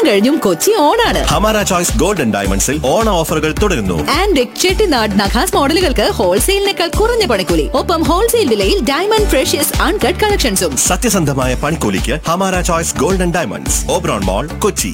കഴിഞ്ഞും കൊച്ചി ഓണാണ് ഹമാര ചോയ്സ് ഗോൾഡൻ ഡയമണ്ട്സിൽ ഓണ ഓഫറുകൾ തുടരുന്നു ആൻഡ് ചെട്ടിനാട് നഖാസ് മോഡലുകൾക്ക് ഹോൾസെയിലിനേക്കാൾ കുറഞ്ഞ പണിക്കൂലി ഒപ്പം ഹോൾസെയിൽ വിലയിൽ ഡയമണ്ട് ഫ്രഷ്യസ് അൺകട്ട് കളക്ഷൻസും സത്യസന്ധമായ പണിക്കൂലിക്ക് ഹമാര choice golden diamonds Oberon mall Kochi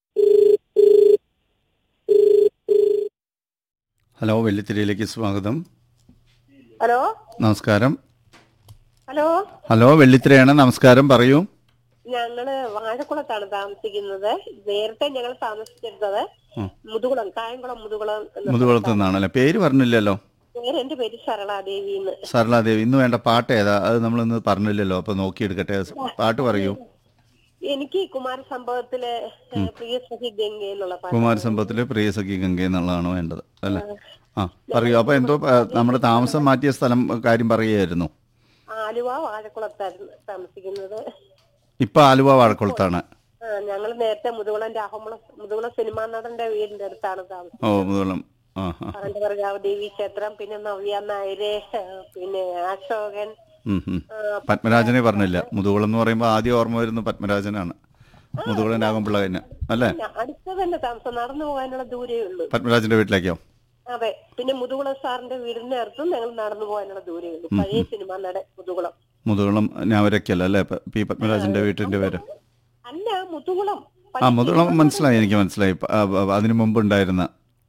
hello വെള്ളിത്തിരയിലേക്ക് സ്വാഗതം ഹലോ നമസ്കാരം ഹലോ ഹലോ വെള്ളിത്തിരയാണ് നമസ്കാരം പറയൂ ഞങ്ങള് വാഴക്കുളത്താണ് താമസിക്കുന്നത് നേരത്തെ ഞങ്ങൾ താമസിച്ചിരുന്നത് മുതുകുളം കായംകുളം മുതുകുളം എന്ന മുതുകുളത്ത് നിന്നാണല്ലേ പേര് പറഞ്ഞില്ലല്ലോ പേര് എന്റെ പേര് സരളാദേവി എന്ന് സരളാദേവി ഇന്ന് വേണ്ട പാട്ട് ഏതാ അത് നമ്മളിന്ന് പറഞ്ഞില്ലല്ലോ അപ്പൊ നോക്കിയെടുക്കട്ടെ പാട്ട് പറയൂ എനിക്ക് കുമാരസംഭവത്തിലെ ഏഹ്, പ്രിയ സഖി ഗംഗ എന്നുള്ള പാട്ട് കുമാരസംഭവത്തിലെ പ്രിയ സഖി ഗംഗ എന്നുള്ളതാണോ വേണ്ടത് അല്ലേ ആ പറയൂ അപ്പൊ എന്തോ ആ, നമ്മുടെ താമസം മാറ്റിയ സ്ഥലം കാര്യം പറയുകയായിരുന്നു ആലുവ വാഴക്കുളത്തായിരുന്നു താമസിക്കുന്നത് ഇപ്പൊ ആലുവ വാഴക്കുളത്താണ് ഞങ്ങൾ നേരത്തെ മുതുകുളം രാഹുമുളം മുതുകുളം സിനിമാ നടന്റെ വീടിന്റെ അടുത്താണ് താമസം ഓ മുതുകുളം ആ ആ ആനന്ദവർഗാവ് ദേവി ക്ഷേത്രം പിന്നെ നവ്യ നായര് ഏഹ്, പിന്നെ അശോകൻ ഉം, ഉം. പത്മരാജനെ പറഞ്ഞില്ല മുതുകുളം എന്ന് പറയുമ്പോൾ ആദ്യം ഓർമ്മ വരുന്നത് പത്മരാജനാണ് മുതുകുളം രാഘവപിള്ള തന്നെ അല്ലേ പിന്നെ അടുത്ത് തന്നെ താമസം നടന്നു പോകാനുള്ള ദൂരേ ഉള്ളൂ പത്മരാജന്റെ വീട്ടിലേക്കോ അതെ പിന്നെ മുതുകുളം സാറിന്റെ വീടിന്റെ അടുത്തും ഞങ്ങൾ നടന്നു പോകാനുള്ള ദൂരേ ഉള്ളൂ പഴയ സിനിമ നട മുതുകുളം മുതുകുളം ഞാവരക്കല്ല അല്ലേ പ- പി പത്മരാജന്റെ വീട്ടിന്റെ പേര് അല്ല മുതുകുളം ആ മുതുകുളം മനസ്സിലായി എനിക്ക് മനസ്സിലായി പ- ആ, ആ, അതിനു മുമ്പ് ഉണ്ടായിരുന്ന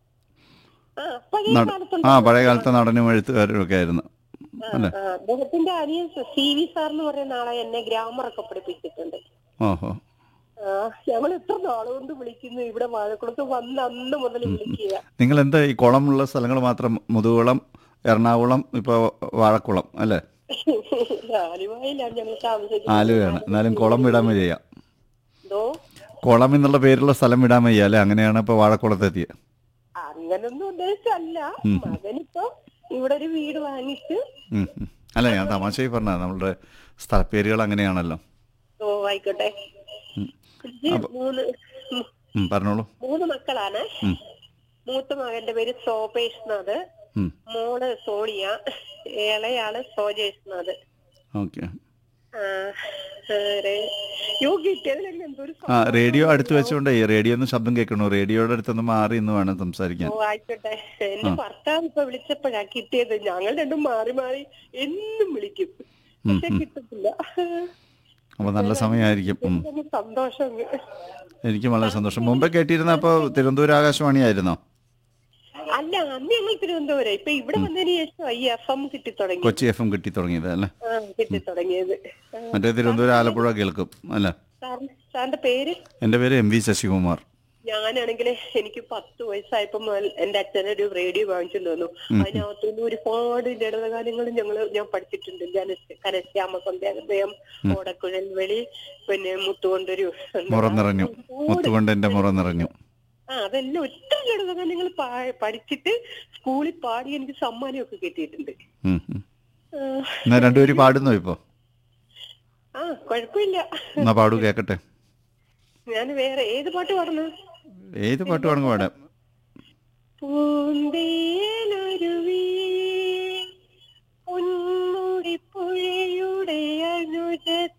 ആ, പഴയ നട- കാലത്തുള്ള ആ പഴയ കാലത്തെ നടനും എഴുത്തുകാരും ഒക്കെ ആയിരുന്നു അല്ലേ ആ, അദ്ദേഹത്തിന്റെ അനിയൻ സി വി സാർ എന്ന് പറയുന്ന ആളെ എന്നെ ഗ്രാമറൊക്കെ പഠിപ്പിച്ചിട്ടുണ്ട് ഓഹോ ആ, ഞങ്ങൾ എത്ര നാളുകൊണ്ട് വിളിക്കുന്നു ഇവിടെ വാഴക്കുളത്ത് വന്ന് അന്ന് മുതൽ വിളിക്കുക നിങ്ങൾ എന്താ ഈ കുളമുള്ള സ്ഥലങ്ങൾ മാത്രം മുതുകുളം എറണാകുളം ഇപ്പൊ വാഴക്കുളം അല്ലേ ആലുവായിലാണ് ഞങ്ങൾ താമസിക്കുന്നത് ആലുവയാണ് എന്നാലും കുളം വിടാൻ വയ്യ എന്തോ കുളം എന്നുള്ള പേരുള്ള സ്ഥലം വിടാൻ വയ്യ അല്ലേ അങ്ങനെയാണ് ഇപ്പൊ വാഴക്കുളത്തെത്തിയത് അങ്ങനൊന്നും ഉദ്ദേശിച്ചല്ല മകനിപ്പോ ഇവിടെ ഒരു വീട് വാങ്ങിച്ച് ഉം, ഉം. അല്ല ഞാൻ തമാശയായി പറഞ്ഞ നമ്മളുടെ സ്ഥലപ്പേരുകൾ അങ്ങനെയാണല്ലോ ഓ ആയിക്കോട്ടെ ഇത് മൂന്ന് ഉം, ഉം, പറഞ്ഞോളൂ മൂന്ന് മക്കളാണ് ഉം. മൂത്ത മകന്റെ പേര് സോപേഷ്നാഥ് ഉം. മോള് സോണിയ ഇളയാള് സോജേഷ്നാഥ് ഓക്കെ ആ, വേറെ യോ കിട്ടിയതിലൊക്കെ എന്തൊരു ആ റേഡിയോ അടുത്ത് വെച്ചുകൊണ്ട് ഈ റേഡിയോ ഒന്ന് ശബ്ദം കേൾക്കണു റേഡിയോയുടെ അടുത്തൊന്ന് മാറി ഇന്ന് വേണം സംസാരിക്കാൻ ഓ ആയിക്കോട്ടെ എന്റെ ഭർത്താവ് ഇപ്പൊ വിളിച്ചപ്പോഴാ കിട്ടിയത് ഞങ്ങൾ രണ്ടും മാറി മാറി എന്നും വിളിക്കും പക്ഷെ കിട്ടത്തില്ല അപ്പൊ നല്ല സമയമായിരിക്കും ഉം. എനിക്ക് സന്തോഷം എനിക്കും വളരെ സന്തോഷം മുമ്പേ കേട്ടിരുന്ന അപ്പോൾ തിരുവനന്തപുരം ആകാശവാണിയായിരുന്നോ അല്ല അന്ന് ഞങ്ങൾ തിരുവനന്തപുരം ഇപ്പൊ ഇവിടെ വന്നതിന് ശേഷം ഈ എഫ് എം കിട്ടി തുടങ്ങി കൊച്ചി എഫ് എം കിട്ടി തുടങ്ങിയത് അല്ലേ ആ കിട്ടി തുടങ്ങിയത് ആ, മറ്റേ തിരുവനന്തപുരം ആലപ്പുഴ കേൾക്കും അല്ലേ സാറിന് സാറിന്റെ പേര് എൻ്റെ പേര് എം വി ശശികുമാർ ഞാനാണെങ്കിൽ എനിക്ക് പത്ത് വയസ്സായപ്പോ മുതൽ എന്റെ അച്ഛനൊരു റേഡിയോ വാങ്ങിച്ചു തന്നു അതിനകത്തുനിന്ന് ഒരുപാട് ലളിതഗാനങ്ങൾ ഞങ്ങൾ ഞാൻ പഠിച്ചിട്ടുണ്ട് ജനസ് കരശ്യാമ സന്ധ്യാഹൃദയം ഓടക്കുഴൽ വെളി പിന്നെ മുത്തുകൊണ്ടൊരു മുറ നിറഞ്ഞു മുത്തുകൊണ്ട് എൻ്റെ മുറ നിറഞ്ഞു ആ അതെല്ലാം ഒത്തിരി ലളിതഗാനങ്ങൾ പാ- പഠിച്ചിട്ട് സ്കൂളിൽ പാടി എനിക്ക് സമ്മാനമൊക്കെ കിട്ടിയിട്ടുണ്ട് ഉം, ഉം. ആ, എന്നാ രണ്ടുപേരും പാടുന്നോ ഇപ്പോ ആ കുഴപ്പമില്ല എന്നാ പാടൂ കേക്കട്ടെ ഞാൻ വേറെ ഏത് പാട്ട് പാടുന്നു ഏത് പാട്ട് വേണമെങ്കിൽ പാടാം പൂന്തേനരുവി പൊന്മുടി പുഴയുടെ അനുജ